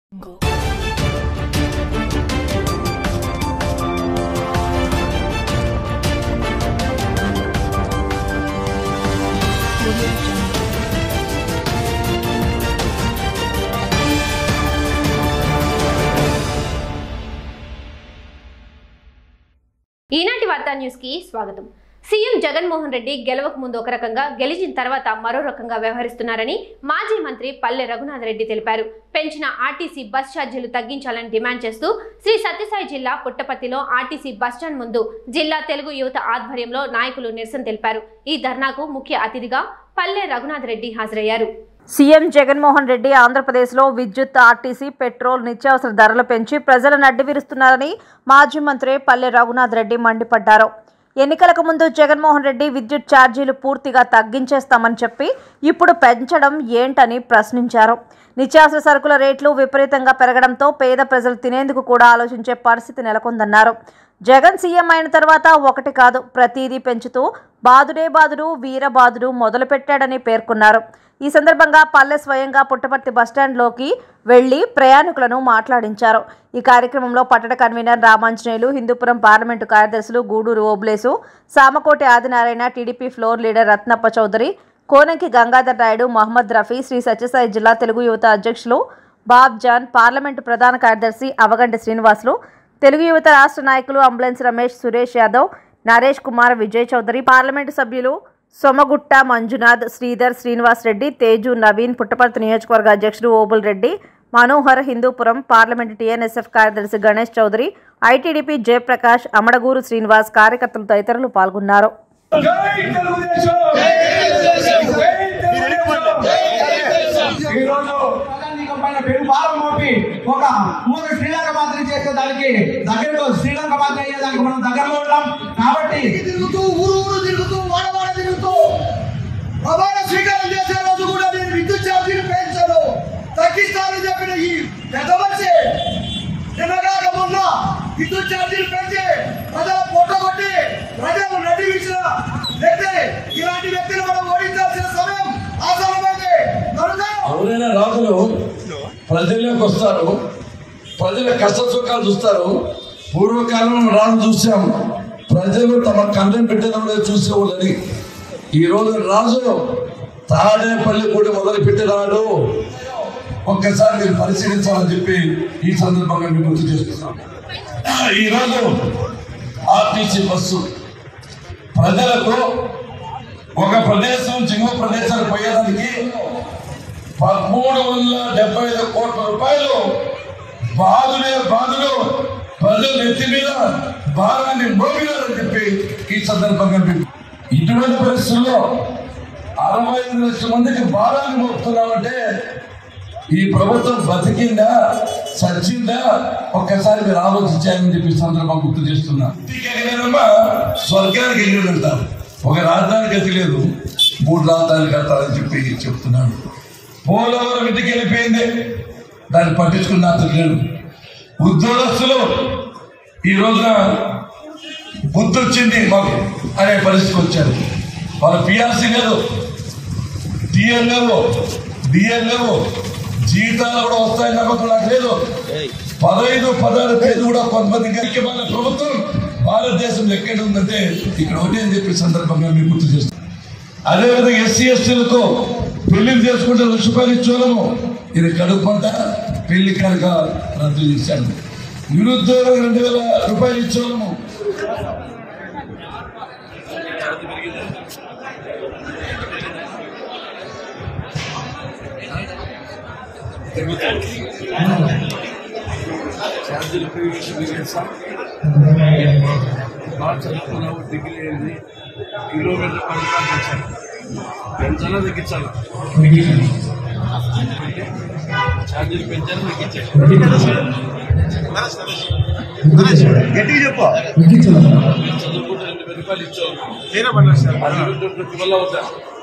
ఈనాటి వార్తా న్యూస్ కి స్వాగతం సీఎం జగన్మోహన్ రెడ్డి గెలవక ముందు ఒక రకంగా గెలిచిన తర్వాత మరో రకంగా వ్యవహరిస్తున్నారని మాజీ మంత్రి పల్లె రఘునాథ్ రెడ్డి తెలిపారు పెంచిన ఆర్టీసీ బస్ ఛార్జీలు తగ్గించాలని డిమాండ్ చేస్తూ శ్రీ సత్యసాయి జిల్లా పుట్టపర్తిలో ఆర్టీసీ బస్టాండ్ ముందు జిల్లా తెలుగు యువత ఆధ్వర్యంలో నాయకులు నిరసన తెలిపారు ఈ ధర్నాకు ముఖ్య అతిథిగా పల్లె రఘునాథ్ రెడ్డి హాజరయ్యారు సీఎం జగన్మోహన్ రెడ్డి ఆంధ్రప్రదేశ్లో విద్యుత్ ఆర్టీసీ పెట్రోల్ నిత్యావసర ధరలు పెంచి ప్రజలను అడ్డివిరుస్తున్నారని మాజీ మంత్రి పల్లె రఘునాథ్ రెడ్డి మండిపడ్డారు ఎన్నికలకు ముందు జగన్మోహన్ రెడ్డి విద్యుత్ ఛార్జీలు పూర్తిగా తగ్గించేస్తామని చెప్పి ఇప్పుడు పెంచడం ఏంటని ప్రశ్నించారు నిత్యావసర సరుకుల రేట్లు విపరీతంగా పెరగడంతో పేద ప్రజలు తినేందుకు కూడా ఆలోచించే పరిస్థితి నెలకొందన్నారు జగన్ సీఎం అయిన తర్వాత ఒకటి కాదు ప్రతిదీ పెంచుతూ బాదుడే బాదుడు వీరబాదుడు మొదలుపెట్టాడని పేర్కొన్నారు ఈ సందర్భంగా పల్లె స్వయంగా పుట్టపర్తి బస్టాండ్లోకి వెళ్లి ప్రయాణికులను మాట్లాడించారు ఈ కార్యక్రమంలో పట్టణ కన్వీనర్ రామాంజనేయులు హిందూపురం పార్లమెంటు కార్యదర్శులు Gudur Oblesu Samakoti Adinarayana TDP floor leader Ratnappa Chowdary Konanki Gangadhar Rayudu Mohammed Rafi Sri Sathya Sai జిల్లా తెలుగు యువత అధ్యక్షులు బాబ్ జాన్ పార్లమెంటు ప్రధాన కార్యదర్శి అవగంటి శ్రీనివాసులు తెలుగు యువత రాష్ట్ర నాయకులు అంబులెన్స్ రమేష్ సురేష్ యాదవ్ నరేష్ కుమార్ విజయ్ చౌదరి పార్లమెంటు సభ్యులు సొమగుట్ట మంజునాథ్ శ్రీధర్ శ్రీనివాస్ రెడ్డి తేజు నవీన్ పుట్టపర్తి నియోజకవర్గ అధ్యక్షుడు ఓబుల్ రెడ్డి మనోహర్ హిందూపురం పార్లమెంటు టీఎన్ఎస్ఎఫ్ కార్యదర్శి గణేష్ చౌదరి ఐటీడీపీ జయప్రకాష్ అమడగూరు శ్రీనివాస్ కార్యకర్తలు తదితరులు పాల్గొన్నారు జై తెలుగుదేశం జై తెలుగుదేశం ఈ రోజు ప్రజానీకం పైన పెను భారం మోపి ఒక మూడు శ్రీలంక మాదిరి చేసే దానికి దగ్గరలో శ్రీలంక మాదిరి అయ్యే దానికి మనం దగ్గరలో ఉన్నాం కాబట్టి తిరుగుతూ ఊరు ఊరు తిరుగుతూ వాడవాడ తిరుగుతూ ప్రమాణ స్వీకారం చేసే రోజు కూడా నేను విద్యుత్ ఛార్జీలు పెంచను తగ్గిస్తానని చెప్పిన ఈ పెద్ద మనిషి నిన్నగాక మొన్న విద్యుత్ ఛార్జీలు పెంచి ప్రజల పొట్ట కొట్టి ప్రజలు నడి విసిన వ్యక్తి ఇలాంటి వ్యక్తిని మనం ఓడించాల్సిన సమయం ఆసనమైంది కనుక ఎవరైనా రాజులు ప్రజల్లోకి వస్తారు ప్రజల కష్ట సుఖాలు చూస్తారు పూర్వకాలంలో రాజు చూసాం ప్రజలు తమ కళ్ళని పెట్టినప్పుడే చూసేవాళ్ళని ఈ రోజు రాజు తాడేపల్లి కూడా మొదలు పెట్టినాడు ఒక్కసారి మీరు పరిశీలించాలని చెప్పి ఈ సందర్భంగా మీకు గుర్తు చేస్తున్నాం ఈరోజు ఆర్టీసీ బస్సు ప్రజలకు ఒక ప్రదేశం నుంచి ఇంకో ప్రదేశానికి పోయేదానికి పదమూడు వందల డెబ్బై ఐదు కోట్ల రూపాయలు బాధులే బాధలు ప్రజల నెత్తి మీద భారాన్ని మోపినారని చెప్పి ఈ సందర్భంగా మీకు ఇటువంటి పరిస్థితుల్లో అరవై ఐదు లక్షల మందికి భారాన్ని మోపుతున్నామంటే ఈ ప్రభుత్వం బతికిందా సచ్చిందా ఒక్కసారి మీరు ఆలోచించాలని చెప్పి ఈ సందర్భంగా గుర్తు చేస్తున్నా ఇంటికి వెళ్ళినారమ్మా, స్వర్గానికి వెళ్ళి వెళ్తారు ఒక రాజధాని గతి లేదు మూడు రాజధానులు కట్టాలని చెప్పి చెప్తున్నాడు పోలవరం ఇంటికి వెళ్ళిపోయింది దాన్ని పట్టించుకున్న అతను లేడు ఉద్యోగస్తులు ఈ రోజున బుద్ధి వచ్చింది మాకు అనే పరిస్థితికి వచ్చారు వాళ్ళ పిఆర్సీ లేదు టీఎల్ లేవు డిఎల్ లేవు జీతాలు కూడా వస్తాయని నమ్మకం నాకు లేదు పదహైదు పదహారు తేదీ కూడా కొంతమంది ఇంకా మన ప్రభుత్వం భారతదేశంలో ఎక్కడ ఉందంటే ఇక్కడ ఒకటి అని చెప్పి సందర్భంగా మీకు గుర్తు చేస్తాను అదేవిధంగా ఎస్సీ ఎస్టీలకు పెళ్లిళ్ళు చేసుకుంటే లక్ష రూపాయలు ఇచ్చేవాళ్ళము ఇది కడుపు పంట పెళ్లి కనుక రద్దు చేశాను నిరుద్యోగం రెండు వేల రూపాయలు ఇచ్చేవాళ్ళము బాగా చదువుకున్నావు డిగ్రీ అయింది కిలోమీటర్ పథకాలు పెంచాలి పెంచాలా తగ్గించాలా ఛార్జీలు పెంచాలి తగ్గించాలి చదువుకుంటే రెండు వేల రూపాయలు ఇచ్చావు అది రెండు వల్ల అవుతా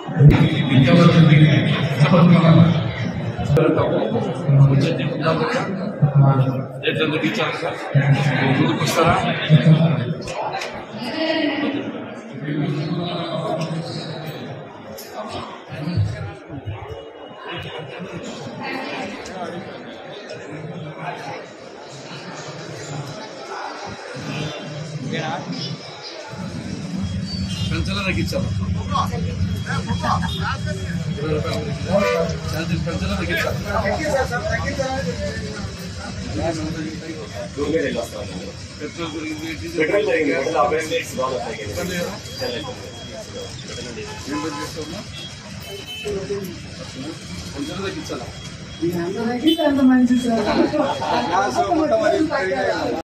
రేట్లు ఎందుకు ఇచ్చారు సార్ ముందుకు వస్తారా పెన్షన్ తగ్గించాలి ఇరవై రూపాయలు ఛార్జీలు పెన్షన్ తగ్గించాలి పెట్రోల్ గురించి డీజిల్ ఇబ్బంది కదా? ఏం పని చేస్తామా పెన్షన్ తగ్గించాలా అంత మంచి సార్